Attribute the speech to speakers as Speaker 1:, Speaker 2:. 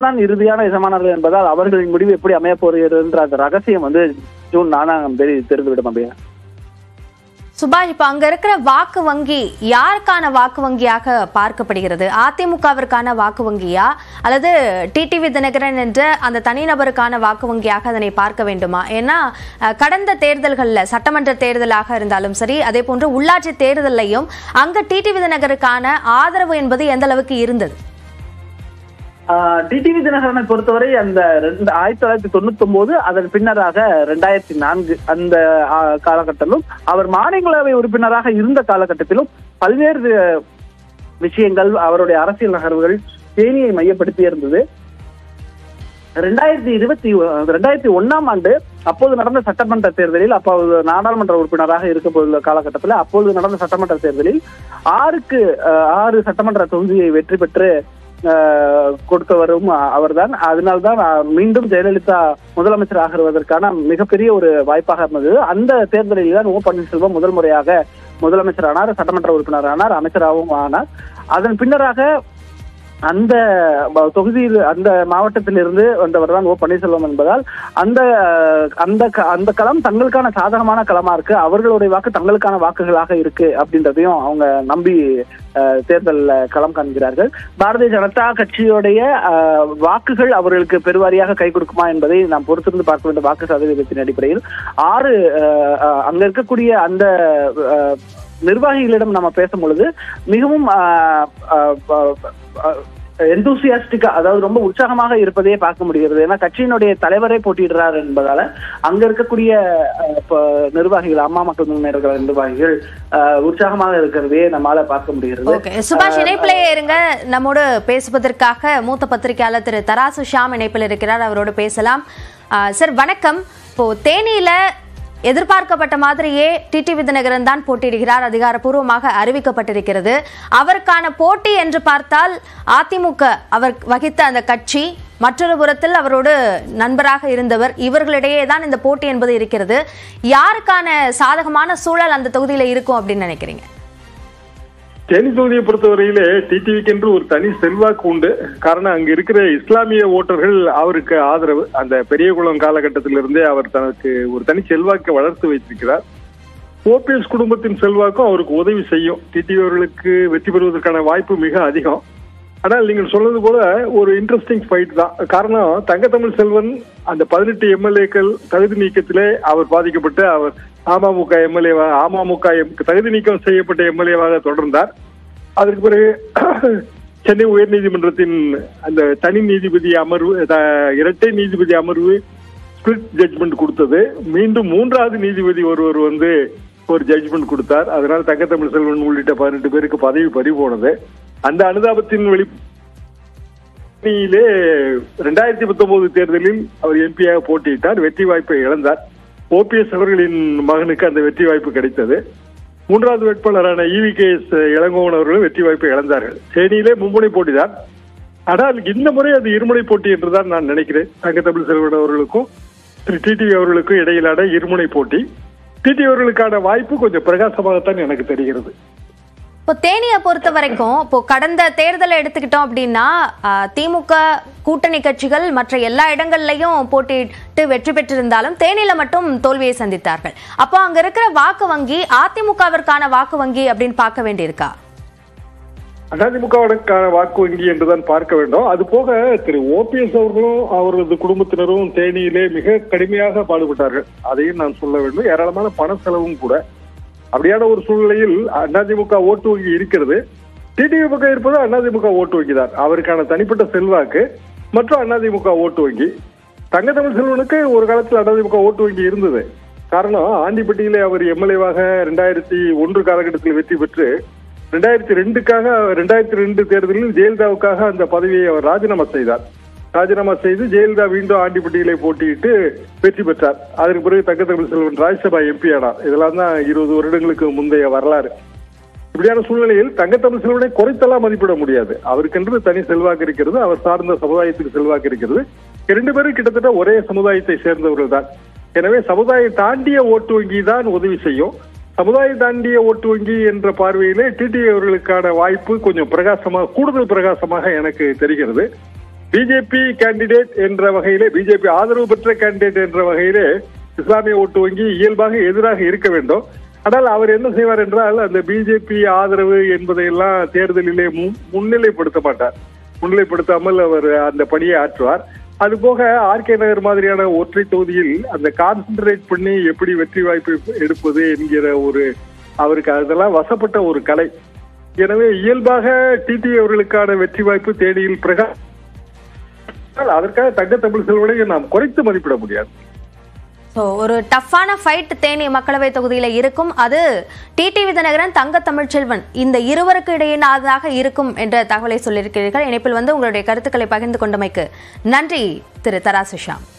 Speaker 1: தான் இறுதியான எஜமானர்கள் என்பதால் அவர்களின் முடிவு எப்படி அமைய போகிறது என்ற அந்த ரகசியம் வந்து ஜூன் நான்காம் தேதி தெரிந்துவிடும் அப்படியா
Speaker 2: சுபாஷ் இப்ப அங்க இருக்கிற வாக்கு வங்கி யாருக்கான வாக்கு வங்கியாக பார்க்கப்படுகிறது அதிமுகவிற்கான வாக்கு வங்கியா அல்லது டிடிவி தினகரன் என்ற அந்த தனிநபருக்கான வாக்கு வங்கியாக அதனை பார்க்க வேண்டுமா ஏன்னா அஹ், கடந்த தேர்தல்கள்ல சட்டமன்ற தேர்தலாக இருந்தாலும் சரி அதே போன்று உள்ளாட்சி தேர்தலையும் அங்க டிடிவி தினகருக்கான ஆதரவு என்பது எந்த அளவுக்கு இருந்தது
Speaker 1: டிடிவி தினகரனை பொறுத்தவரை அந்த ரெண்டு ஆயிரத்தி தொள்ளாயிரத்தி தொண்ணூத்தி ஒன்பது அதன் பின்னராக ரெண்டாயிரத்தி நான்கு அந்த ஆ, காலகட்டத்திலும் அவர் மாநிலங்களவை உறுப்பினராக இருந்த காலகட்டத்திலும் பல்வேறு விஷயங்கள் அவருடைய அரசியல் நகர்வுகள் தேனியை மையப்படுத்தி இருந்தது ரெண்டாயிரத்தி இருபத்தி ரெண்டாயிரத்தி ஒண்ணாம் ஆண்டு அப்போது நடந்த சட்டமன்ற தேர்தலில் அப்போது நாடாளுமன்ற உறுப்பினராக இருக்க போதுள்ள காலகட்டத்தில் அப்போது நடந்த சட்டமன்ற தேர்தலில் ஆறுக்கு அஹ், ஆறு சட்டமன்ற தொகுதியை வெற்றி பெற்று அஹ், கொடுத்தவரும் அவர்தான் அதனால்தான் அஹ், மீண்டும் ஜெயலலிதா முதலமைச்சர் ஆகுவதற்கான மிகப்பெரிய ஒரு வாய்ப்பாக இருந்தது அந்த தேர்தலில் தான் ஓ பன்னீர்செல்வம் முதல் முறையாக முதலமைச்சர் ஆனார் சட்டமன்ற உறுப்பினர் ஆனார் அமைச்சராகவும் ஆனார் அதன் பின்னராக அந்த ப- தொகுதியில் அந்த மாவட்டத்திலிருந்து வந்தவர் தான் ஓ பன்னீர்செல்வம் என்பதால் அந்த அஹ், அந்த க- அந்த களம் தங்களுக்கான சாதகமான களமா இருக்கு அவர்களுடைய வாக்கு தங்களுக்கான வாக்குகளாக இருக்கு அப்படின்றதையும் அவங்க நம்பி அஹ், தேர்தல்ல களம் காண்கிறார்கள் பாரதிய ஜனதா கட்சியுடைய அஹ், வாக்குகள் அவர்களுக்கு பெருவாரியாக கை கொடுக்குமா என்பதை நாம் பொறுத்திருந்து பார்க்க வேண்டும் வாக்கு சதவீதத்தின் அடிப்படையில் ஆறு அஹ், அஹ், அங்க இருக்கக்கூடிய அந்த அஹ், நிர்வாகிகளிடம் நம்ம பேசும் பொழுது மிகவும் எந்தூசியாஸ்டிக்கா அதாவது ரொம்ப உற்சாகமாக இருப்பதையே பார்க்க முடிகிறது ஏன்னா கட்சியினுடைய தலைவரே போட்டியிடுறார் என்பதால அங்க இருக்கக்கூடிய அஹ், இப்ப நிர்வாகிகள் அம்மா மக்கள் முன்னேற்ற கழக நிர்வாகிகள் அஹ், உற்சாகமாக இருக்கிறதையே நம்மால பார்க்க முடிகிறது
Speaker 2: ஓகே சுபாஷ் இணைப்பிலேயே இருங்க நம்மோடு பேசுவதற்காக மூத்த பத்திரிகையாளர் திரு தராசு ஷாம் இணைப்பில் இருக்கிறார் அவரோடு பேசலாம் ஆ, சார் வணக்கம் இப்போ தேனியில எதிர்பார்க்கப்பட்ட மாதிரியே டிடிவி தினகரன் தான் போட்டியிடுகிறார் அதிகாரப்பூர்வமாக அறிவிக்கப்பட்டிருக்கிறது அவருக்கான போட்டி என்று பார்த்தால் அதிமுக அவர் வகித்த அந்த கட்சி மற்றொரு புறத்தில் அவரோடு நண்பராக இருந்தவர் இவர்களிடையே தான் இந்த போட்டி என்பது இருக்கிறது யாருக்கான சாதகமான சூழல் அந்த தொகுதியில இருக்கும் அப்படின்னு நினைக்கிறீங்க
Speaker 3: தேனி தொகுதியை பொறுத்தவரையிலே டிடிவிக்கு என்று ஒரு தனி செல்வாக்கு உண்டு காரணம் அங்க இருக்கிற இஸ்லாமிய ஓட்டர்கள் அவருக்கு ஆதரவு அந்த பெரியகுளம் காலகட்டத்திலிருந்தே அவர் தனக்கு ஒரு தனி செல்வாக்கை வளர்த்து வைத்திருக்கிறார் ஓபிஎஸ் குடும்பத்தின் செல்வாக்கும் அவருக்கு உதவி செய்யும் டிடிவி அவர்களுக்கு வெற்றி பெறுவதற்கான வாய்ப்பு மிக அதிகம் ஆனால் நீங்கள் சொன்னது போல ஒரு இன்ட்ரெஸ்டிங் ஃபைட் தான் காரணம் தங்கத்தமிழ் செல்வன் அந்த பதினெட்டு எம்எல்ஏக்கள் தகுதி நீக்கத்திலே அவர் பாதிக்கப்பட்டு அவர் அமமுக எம்எல்ஏவா அமமுக எம்- தகுதி நீக்கம் செய்யப்பட்ட எம்எல்ஏவாக தொடர்ந்தார் அதற்கு பிறகு சென்னை உயர்நீதிமன்றத்தின் அந்த தனி நீதிபதி அமர்வு த- இரட்டை நீதிபதி அமர்வு ஸ்பிளிட் ஜட்ஜ்மெண்ட் கொடுத்தது மீண்டும் மூன்றாவது நீதிபதி ஒருவர் வந்து ஒரு ஜட்ஜ்மெண்ட் கொடுத்தார் அதனால் தங்கத்தமிழ் செல்வன் உள்ளிட்ட பதினெட்டு பேருக்கு பதவி பறி போனது அந்த அனுதாபத்தின் வெளி லே ரெண்டாயிரத்தி பத்தொன்பது தேர்தலில் அவர் எம்பியாக போட்டியிட்டார் வெற்றி வாய்ப்பை இழந்தார் ஓபிஎஸ் அவர்களின் மகனுக்கு அந்த வெற்றி வாய்ப்பு கிடைத்தது மூன்றாவது வேட்பாளரான இவி கே எஸ் இளங்கோவன் அவர்களும் வெற்றி வாய்ப்பை இழந்தார்கள் தேனியிலே மும்முனை போட்டிதான் ஆனால் இந்த முறை அது இருமுனை போட்டி என்றுதான் நான் நினைக்கிறேன் தங்கத்தமிழ் செல்வன் அவர்களுக்கும் திரு டிடிவி அவர்களுக்கும் இடையிலான இருமுனை போட்டி டிடிவி அவர்களுக்கான வாய்ப்பு கொஞ்சம் பிரகாசமாகத்தான் எனக்கு தெரிகிறது
Speaker 2: இப்போ தேனியை பொறுத்த வரைக்கும் இப்போ கடந்த தேர்தலை எடுத்துக்கிட்டோம் அப்படின்னா ஆ, திமுக கூட்டணி கட்சிகள் மற்ற எல்லா இடங்கள்லயும் போட்டியிட்டு வெற்றி பெற்றிருந்தாலும் தேனியில மட்டும் தோல்வியை சந்தித்தார்கள் அப்போ அங்க இருக்கிற வாக்கு வங்கி அதிமுகவிற்கான வாக்கு வங்கி அப்படின்னு பார்க்க வேண்டியிருக்கா
Speaker 3: அதிமுகவுக்கான வாக்கு வங்கி என்றுதான் பார்க்க வேண்டும் அது போக திரு ஓபிஎஸ் அவர்களும் அவரது குடும்பத்தினரும் தேனியிலே மிக கடுமையாக பாடுபட்டார்கள் அதையும் நான் சொல்ல வேண்டும் ஏராளமான பண செலவும் கூட அப்படியான ஒரு சூழ்நிலையில் அதிமுக ஓட்டு வங்கி இருக்கிறது டிடிவி பக்கம் இருப்பது அதிமுக ஓட்டு வங்கி தான் அவருக்கான தனிப்பட்ட செல்வாக்கு மற்றும் அதிமுக ஓட்டு வங்கி தங்கத்தமிழ் செல்வனுக்கு ஒரு காலத்தில் அதிமுக ஓட்டு வங்கி இருந்தது காரணம் ஆண்டிப்பட்டியிலே அவர் எம்எல்ஏவாக ரெண்டாயிரத்தி ஒன்று காலகட்டத்தில் வெற்றி பெற்று ரெண்டாயிரத்தி ரெண்டுக்காக ரெண்டாயிரத்தி ரெண்டு தேர்தலில் ஜெயலலிதாவுக்காக அந்த பதவியை அவர் ராஜினாமா செய்தார் ராஜினாமா செய்து ஜெயலலிதா மீண்டும் ஆண்டிப்பட்டியிலே போட்டியிட்டு வெற்றி பெற்றார் அதற்கு பிறகு தங்கத்தமிழ் செல்வன் ராஜ்யசபா எம்பி ஆனார் இதெல்லாம் தான் இருபது வருடங்களுக்கு முந்தைய வரலாறு இப்படியான சூழ்நிலையில் தங்கத்தமிழ் செல்வனை குறைத்தெல்லாம் மதிப்பிட முடியாது அவருக்கென்று தனி செல்வாக்கு இருக்கிறது அவர் சார்ந்த சமுதாயத்துக்கு செல்வாக்கு இருக்கிறது இரண்டு பேரும் கிட்டத்தட்ட ஒரே சமுதாயத்தை சேர்ந்தவர்கள் தான் எனவே சமுதாயம் தாண்டிய ஓட்டு வங்கி தான் உதவி செய்யும் சமுதாயம் தாண்டிய ஓட்டு வங்கி என்ற பார்வையிலே டிடி அவர்களுக்கான வாய்ப்பு கொஞ்சம் பிரகாசமாக கூடுதல் பிரகாசமாக எனக்கு தெரிகிறது பிஜேபி கேண்டிடேட் என்ற வகையிலே பிஜேபி ஆதரவு பெற்ற கேண்டிடேட் என்ற வகையிலே இஸ்லாமிய ஓட்டு வங்கி இயல்பாக எதிராக இருக்க வேண்டும் ஆனால் அவர் என்ன செய்வார் என்றால் அந்த பிஜேபி ஆதரவு என்பதையெல்லாம் தேர்தலிலே முன்- முன்னிலைப்படுத்த மாட்டார் முன்னிலைப்படுத்தாமல் அவர் அந்த பணியை ஆற்றுவார் அது போக ஆர்கே நகர் மாதிரியான ஒற்றை தொகுதியில் அந்த கான்சென்ட்ரேட் பண்ணி எப்படி வெற்றி வாய்ப்பு எடுப்பது என்கிற ஒரு அவருக்கு அதெல்லாம் வசப்பட்ட ஒரு கலை எனவே இயல்பாக டிடி அவர்களுக்கான வெற்றி வாய்ப்பு தேனியில் பிரகா ஆனால் அதற்காக தங்க தமிழ் செல்வனை நாம் குறைத்து மதிப்பிட முடியாது
Speaker 2: ஸோ ஒரு டஃப்பான ஃபைட் தேனி மக்களவை தொகுதியில இருக்கும் அது டிடிவி தினகரன் தங்க தமிழ்ச்செல்வன் இந்த இருவருக்கு இடையினாதாக இருக்கும் என்ற தகவலை சொல்லியிருக்கிறீர்கள் இணைப்பில் வந்து உங்களுடைய கருத்துக்களை பகிர்ந்து கொண்டமைக்கு நன்றி திரு தராசு ஷாம்